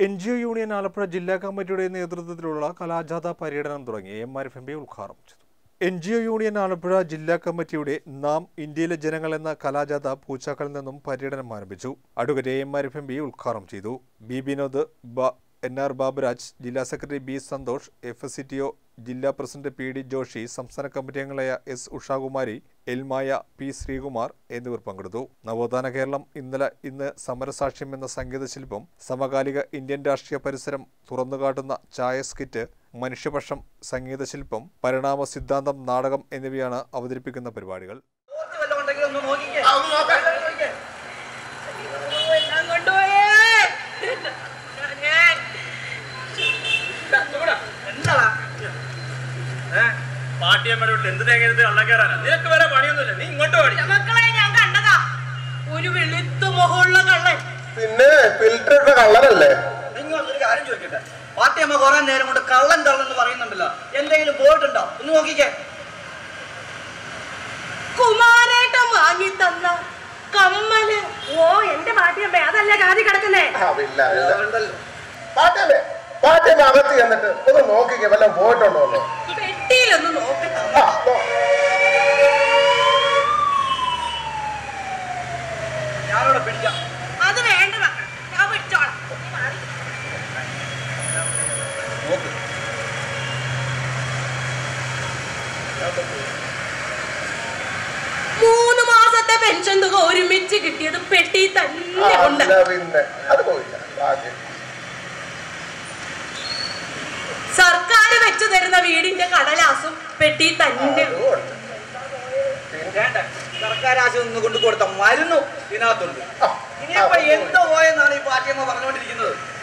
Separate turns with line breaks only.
N G O union Alappuzha ജില്ലാ കമ്മിറ്റിയുടെ നേതൃത്വത്തിലുള്ള കലാജാഥ പര്യടനം തുടങ്ങി M R F M P ഉദ്ഘാടനം ചെയ്തു N G O union Alappuzha ജില്ലാ കമ്മിറ്റിയുടെ നാം ഇന്ത്യയിലെ ജനങ്ങൾ എന്ന കലാജാഥ പൂച്ചാക്കളിൽ നിന്നും പര്യടനം ആരംഭിച്ചു advocate M R F M P ഉദ്ഘാടനം ചെയ്തു ബി വിനോദ് ബ എൻ ആർ ബാബുരാജ് ജില്ലാ secretary B Santhosh F S C T O ജില്ലാ പ്രസിഡന്റ് പി ഡി ജോഷി സംസ്ഥാന കമ്മിറ്റി അംഗങ്ങളായ എസ് ഉഷാകുമാരി എൽമായ പി ശ്രീകുമാർ എന്നിവർ പങ്കെടുത്തു നവോത്ഥാന കേരളം ഇന്നലെ ഇന്ന് സമരസാക്ഷ്യം എന്ന സംഗീത ശില്പം സമകാലിക ഇന്ത്യൻ രാഷ്ട്രീയ പരിസരം തുറന്നുകാട്ടുന്ന ചായ സ്കിറ്റ് മനുഷ്യപക്ഷം സംഗീത ശില്പം പരിണാമ സിദ്ധാന്തം നാടകം എന്നിവയാണ് അവതരിപ്പിക്കുന്ന പരിപാടികൾ
ഓർത്ത് വല്ലതും ഉണ്ടെങ്കിൽ ഒന്ന് നോക്കിക്കേ.
ആ, ഒന്ന് നോക്കാം.
എല്ലാം നോക്കിക്കേ.
എല്ലാം കൊണ്ടുപോയേ ഞാനേ
ഇതാ, ഇവിടെ. എന്താടാ? ഏ?
പാട്ടിയമ്മയുടെ വീട്ടിൽ എന്ത് തേങ്ങ എടുത്ത് കള്ളക്കേറാനാ നിനക്ക് വേറെ പണിയൊന്നുമില്ല നീ ഇങ്ങോട്ട് പാടി
മക്കളെ ഞാൻ കണ്ടതാ ഒരു വെളുത്തു മുഖമുള്ള കള്ളൻ
പിന്നെ ഫിൽറ്റർ ഇട്ട കള്ളനല്ലേ
നിങ്ങൾ ഒരു കാര്യം ചോദിക്കട്ടെ പാട്ടിയമ്മ കുറെ നേരം കൊണ്ട് കള്ളൻ കള്ളൻ എന്ന് പറയുന്നുണ്ടല്ലോ എന്തെങ്കിലും പോയിട്ടുണ്ടോ ഒന്ന് നോക്കിക്കേ
കുമാരേട്ടൻ വാങ്ങി തന്ന കമ്മല് ഓ എന്റെ പാട്ടിയമ്മ അതല്ല കാതി കിടക്കുന്നേ
ആ, ഇല്ല, ഇല്ല. പാട്ടേമേ പാട്ടേമേ അകത്ത് ചെന്നിട്ട് ഒന്ന് നോക്കിക്കേ വല്ലതും പോയിട്ടുണ്ടോ എന്ന്
പെട്ടിയിലൊന്ന് നോക്കട്ടെ
ആ, നോ-
ഞാനിവിടെ പിടിക്കാം
അത് വേണ്ട മക്കൾ ഞാൻ വിട്ടോളാം നീ മാറി.
നോക്ക്
മൂന്ന് മാസത്തെ പെൻഷൻ തുക ഒരുമിച്ച് കിട്ടിയത് പെട്ടി
ആ,
തന്നെ ഉണ്ട്
അല്ല പിന്നെ അത് പോയില്ല ഭാഗ്യം
സർക്കാർ വെച്ചു തരുന്ന വീടിന്റെ കടലാസും പെട്ടി
ആ,
തന്നെ
അതും ഉണ്ട്.
വേണ്ട സർക്കാർ ആശുപത്രി നിന്ന് കൊണ്ട് കൊടുത്ത മരുന്നു ഇതിനകത്തുണ്ട്
ആ,
ഇനിയിപ്പോ
ആ,
എന്ത് പോയെന്നാണ് ഈ പാട്ടിയമ്മ പറഞ്ഞുകൊണ്ടിരിക്കുന്നത്